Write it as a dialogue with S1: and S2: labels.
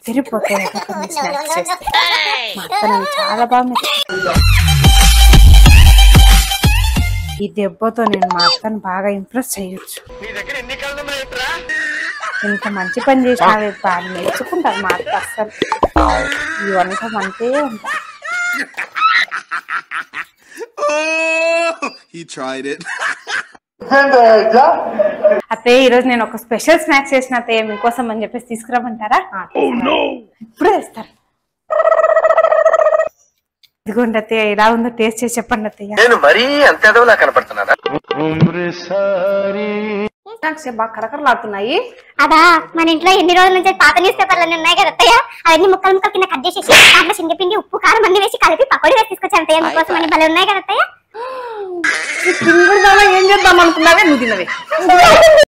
S1: అదిరిపోతాయి కొన్ని స్నాక్స్ చేస్తే మా అత్త నన్ను చాలా బాగా మెచ్చుకుంది. ఈ దెబ్బతో నేను మా అత్తను బాగా ఇంప్రెస్ చేయొచ్చు ఇంత మంచి పని చేసినావే బాగా నేర్చుకుంటాను మా అత్త అస్సలు ఈ వంటం అంటే అంత
S2: Oh, he tried it.
S1: అత్తయ్య ఈరోజు నేను ఒక స్పెషల్ స్నాక్స్ చేసిన అత్తయ్య మీకోసం అని చెప్పేసి తీసుకురమ్మంటారా ఇప్పుడే ఇస్తారు ఇదిగోండి అత్తయ్య ఎలా ఉందో టేస్ట్ చేసి చెప్పండి అత్తయ్య
S3: నేను మరీ అంత ఎదవలా కనపడుతున్నారా
S1: స్నాక్స్ బాగా కరకరలాడుతున్నాయి
S4: అదా మన ఇంట్లో ఎన్ని రోజుల నుంచి పాత న్యూస్ పేపర్లు ఉన్నాయి కదా అత్తయ్య అవన్నీ ముక్కలు ముక్కలు కింద కట్ చేసేసి దాంట్లో శనగపిండి ఉప్పు కారం అన్ని వేసి కలిపి పకోడీ వేసి తీసుకొచ్చాను అత్తయ్య మీకోసం అన్ని భలే ఉన్నాయి కదా అత్తయ్య
S1: ఏం చేద్దాం అనుకున్నావే నువ్వు తినవే